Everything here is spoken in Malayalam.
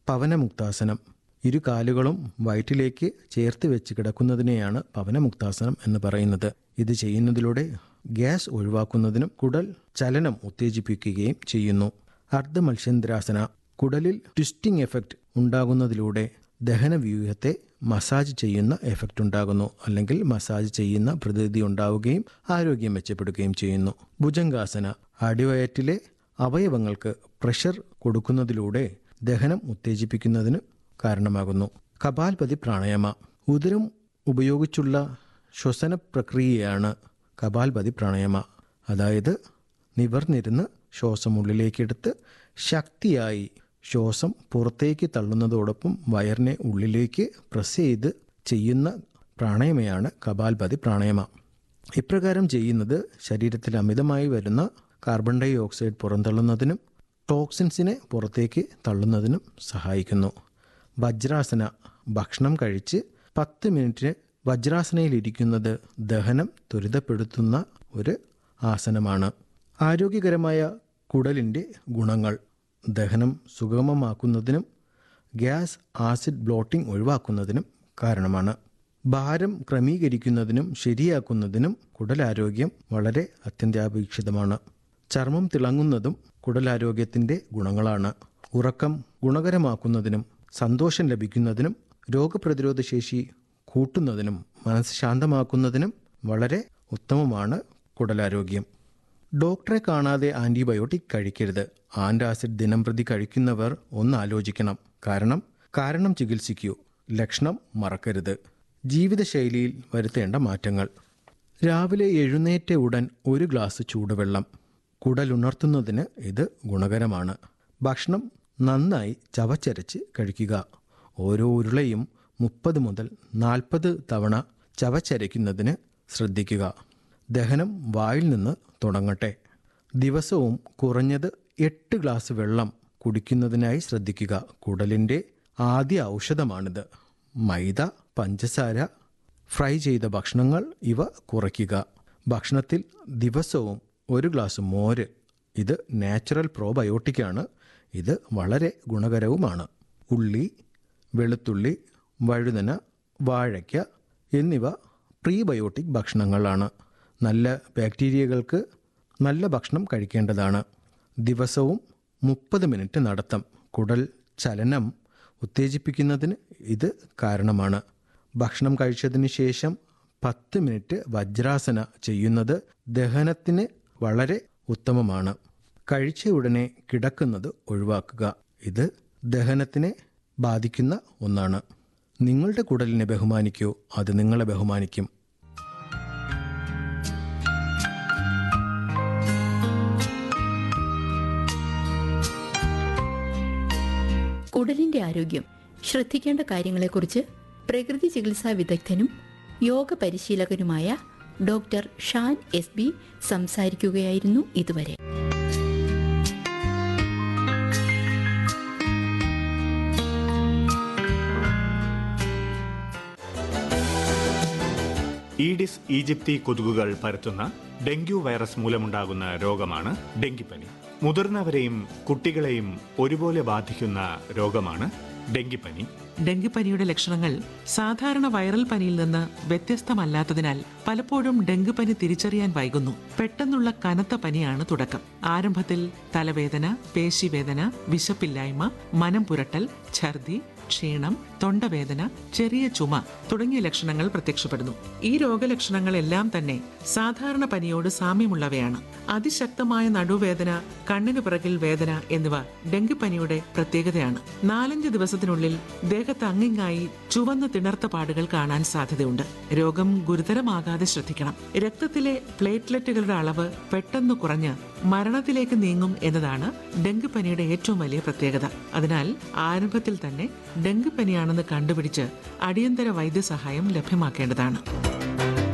പവനമുക്താസനം ഇരു കാലുകളും വയറ്റിലേക്ക് ചേർത്ത് വെച്ച് കിടക്കുന്നതിനെയാണ് പവനമുക്താസനം എന്ന് പറയുന്നത് ഇത് ചെയ്യുന്നതിലൂടെ ഗ്യാസ് ഒഴിവാക്കുന്നതിനും കുടൽ ചലനം ഉത്തേജിപ്പിക്കുകയും ചെയ്യുന്നു അർദ്ധ മത്സ്യന്ദ്രാസന കുടലിൽ ട്വിസ്റ്റിംഗ് എഫക്റ്റ് ഉണ്ടാകുന്നതിലൂടെ ദഹനവ്യൂഹത്തെ മസാജ് ചെയ്യുന്ന എഫക്റ്റ് ഉണ്ടാകുന്നു അല്ലെങ്കിൽ മസാജ് ചെയ്യുന്ന പ്രതീതി ഉണ്ടാവുകയും ആരോഗ്യം മെച്ചപ്പെടുകയും ചെയ്യുന്നു ഭുജംഗാസന അടിവയറ്റിലെ അവയവങ്ങൾക്ക് പ്രഷർ കൊടുക്കുന്നതിലൂടെ ദഹനം ഉത്തേജിപ്പിക്കുന്നതിന് കാരണമാകുന്നു കപാൽപതി പ്രാണായാമ ഉദരം ഉപയോഗിച്ചുള്ള ശ്വസന പ്രക്രിയയാണ് കപാൽപതി പ്രാണായാമ അതായത് നിവർന്നിരുന്ന് ശ്വാസം ഉള്ളിലേക്കെടുത്ത് ശക്തിയായി ശ്വാസം പുറത്തേക്ക് തള്ളുന്നതോടൊപ്പം വയറിനെ ഉള്ളിലേക്ക് പ്രസ് ചെയ്ത് ചെയ്യുന്ന പ്രാണായമയാണ് കപാൽപതി പ്രാണായമ ഇപ്രകാരം ചെയ്യുന്നത് ശരീരത്തിൽ അമിതമായി വരുന്ന കാർബൺ ഡൈ ഓക്സൈഡ് പുറന്തള്ളുന്നതിനും ടോക്സിൻസിനെ പുറത്തേക്ക് തള്ളുന്നതിനും സഹായിക്കുന്നു വജ്രാസന ഭക്ഷണം കഴിച്ച് പത്ത് മിനിറ്റ് വജ്രാസനയിലിരിക്കുന്നത് ദഹനം ത്വരിതപ്പെടുത്തുന്ന ഒരു ആസനമാണ് ആരോഗ്യകരമായ കുടലിൻ്റെ ഗുണങ്ങൾ ദഹനം സുഗമമാക്കുന്നതിനും ഗ്യാസ് ആസിഡ് ബ്ലോട്ടിംഗ് ഒഴിവാക്കുന്നതിനും കാരണമാണ് ഭാരം ക്രമീകരിക്കുന്നതിനും ശരിയാക്കുന്നതിനും കുടലാരോഗ്യം വളരെ അത്യന്താപേക്ഷിതമാണ് ചർമ്മം തിളങ്ങുന്നതും കുടലാരോഗ്യത്തിൻ്റെ ഗുണങ്ങളാണ് ഉറക്കം ഗുണകരമാക്കുന്നതിനും സന്തോഷം ലഭിക്കുന്നതിനും രോഗപ്രതിരോധ ശേഷി കൂട്ടുന്നതിനും മനസ്സ് ശാന്തമാക്കുന്നതിനും വളരെ ഉത്തമമാണ് കുടലാരോഗ്യം ഡോക്ടറെ കാണാതെ ആൻറ്റിബയോട്ടിക് കഴിക്കരുത് ആൻറ്റാസിഡ് ദിനം പ്രതി കഴിക്കുന്നവർ ഒന്ന് ആലോചിക്കണം കാരണം കാരണം ചികിത്സിക്കൂ ലക്ഷണം മറക്കരുത് ജീവിതശൈലിയിൽ വരുത്തേണ്ട മാറ്റങ്ങൾ രാവിലെ എഴുന്നേറ്റ ഉടൻ ഒരു ഗ്ലാസ് ചൂടുവെള്ളം കുടലുണർത്തുന്നതിന് ഇത് ഗുണകരമാണ് ഭക്ഷണം നന്നായി ചവച്ചരച്ച് കഴിക്കുക ഓരോ ഉരുളയും മുപ്പത് മുതൽ നാൽപ്പത് തവണ ചവച്ചരയ്ക്കുന്നതിന് ശ്രദ്ധിക്കുക ദഹനം വായിൽ നിന്ന് തുടങ്ങട്ടെ ദിവസവും കുറഞ്ഞത് എട്ട് ഗ്ലാസ് വെള്ളം കുടിക്കുന്നതിനായി ശ്രദ്ധിക്കുക കുടലിൻ്റെ ആദ്യ ഔഷധമാണിത് മൈദ പഞ്ചസാര ഫ്രൈ ചെയ്ത ഭക്ഷണങ്ങൾ ഇവ കുറയ്ക്കുക ഭക്ഷണത്തിൽ ദിവസവും ഒരു ഗ്ലാസ് മോര് ഇത് നാച്ചുറൽ പ്രോബയോട്ടിക്കാണ് ഇത് വളരെ ഗുണകരവുമാണ് ഉള്ളി വെളുത്തുള്ളി വഴുതന വാഴയ്ക്ക എന്നിവ പ്രീബയോട്ടിക് ഭക്ഷണങ്ങളാണ് നല്ല ബാക്ടീരിയകൾക്ക് നല്ല ഭക്ഷണം കഴിക്കേണ്ടതാണ് ദിവസവും മുപ്പത് മിനിറ്റ് നടത്തം കുടൽ ചലനം ഉത്തേജിപ്പിക്കുന്നതിന് ഇത് കാരണമാണ് ഭക്ഷണം കഴിച്ചതിന് ശേഷം പത്ത് മിനിറ്റ് വജ്രാസന ചെയ്യുന്നത് ദഹനത്തിന് വളരെ ഉത്തമമാണ് കഴിച്ച ഉടനെ കിടക്കുന്നത് ഒഴിവാക്കുക ഇത് ദഹനത്തിനെ ബാധിക്കുന്ന ഒന്നാണ് നിങ്ങളുടെ കുടലിനെ ബഹുമാനിക്കൂ അത് നിങ്ങളെ ബഹുമാനിക്കും കുടലിന്റെ ആരോഗ്യം ശ്രദ്ധിക്കേണ്ട കാര്യങ്ങളെക്കുറിച്ച് പ്രകൃതി ചികിത്സാ വിദഗ്ധനും യോഗ പരിശീലകനുമായ ഡോക്ടർ ഷാൻ എസ് ബി സംസാരിക്കുകയായിരുന്നു ഇതുവരെ ഈഡിസ് ഈജിപ്തി കൊതുകുകൾ പരത്തുന്ന ഡെങ്കു വൈറസ് മൂലമുണ്ടാകുന്ന രോഗമാണ് ഡെങ്കിപ്പനി മുതിർന്നവരെയും കുട്ടികളെയും ഒരുപോലെ ബാധിക്കുന്ന രോഗമാണ് ഡെങ്കിപ്പനി ഡെങ്കിപ്പനിയുടെ ലക്ഷണങ്ങൾ സാധാരണ വൈറൽ പനിയിൽ നിന്ന് വ്യത്യസ്തമല്ലാത്തതിനാൽ പലപ്പോഴും ഡെങ്കിപ്പനി തിരിച്ചറിയാൻ വൈകുന്നു പെട്ടെന്നുള്ള കനത്ത പനിയാണ് തുടക്കം ആരംഭത്തിൽ തലവേദന പേശിവേദന വിശപ്പില്ലായ്മ മനം പുരട്ടൽ ഛർദി ക്ഷീണം തൊണ്ടവേദന ചെറിയ ചുമ തുടങ്ങിയ ലക്ഷണങ്ങൾ പ്രത്യക്ഷപ്പെടുന്നു ഈ രോഗലക്ഷണങ്ങളെല്ലാം തന്നെ സാധാരണ പനിയോട് സാമ്യമുള്ളവയാണ് അതിശക്തമായ നടുവേദന കണ്ണിന് പിറകിൽ വേദന എന്നിവ ഡെങ്കിപ്പനിയുടെ പ്രത്യേകതയാണ് നാലഞ്ച് ദിവസത്തിനുള്ളിൽ ദേഹത്ത് അങ്ങിങ്ങായി ചുവന്ന തിണർത്ത പാടുകൾ കാണാൻ സാധ്യതയുണ്ട് രോഗം ഗുരുതരമാകാതെ ശ്രദ്ധിക്കണം രക്തത്തിലെ പ്ലേറ്റ്ലെറ്റുകളുടെ അളവ് പെട്ടെന്ന് കുറഞ്ഞ് മരണത്തിലേക്ക് നീങ്ങും എന്നതാണ് ഡെങ്കിപ്പനിയുടെ ഏറ്റവും വലിയ പ്രത്യേകത അതിനാൽ ആരംഭത്തിൽ തന്നെ ഡെങ്കിപ്പനിയാണെന്ന് കണ്ടുപിടിച്ച് അടിയന്തര വൈദ്യസഹായം ലഭ്യമാക്കേണ്ടതാണ്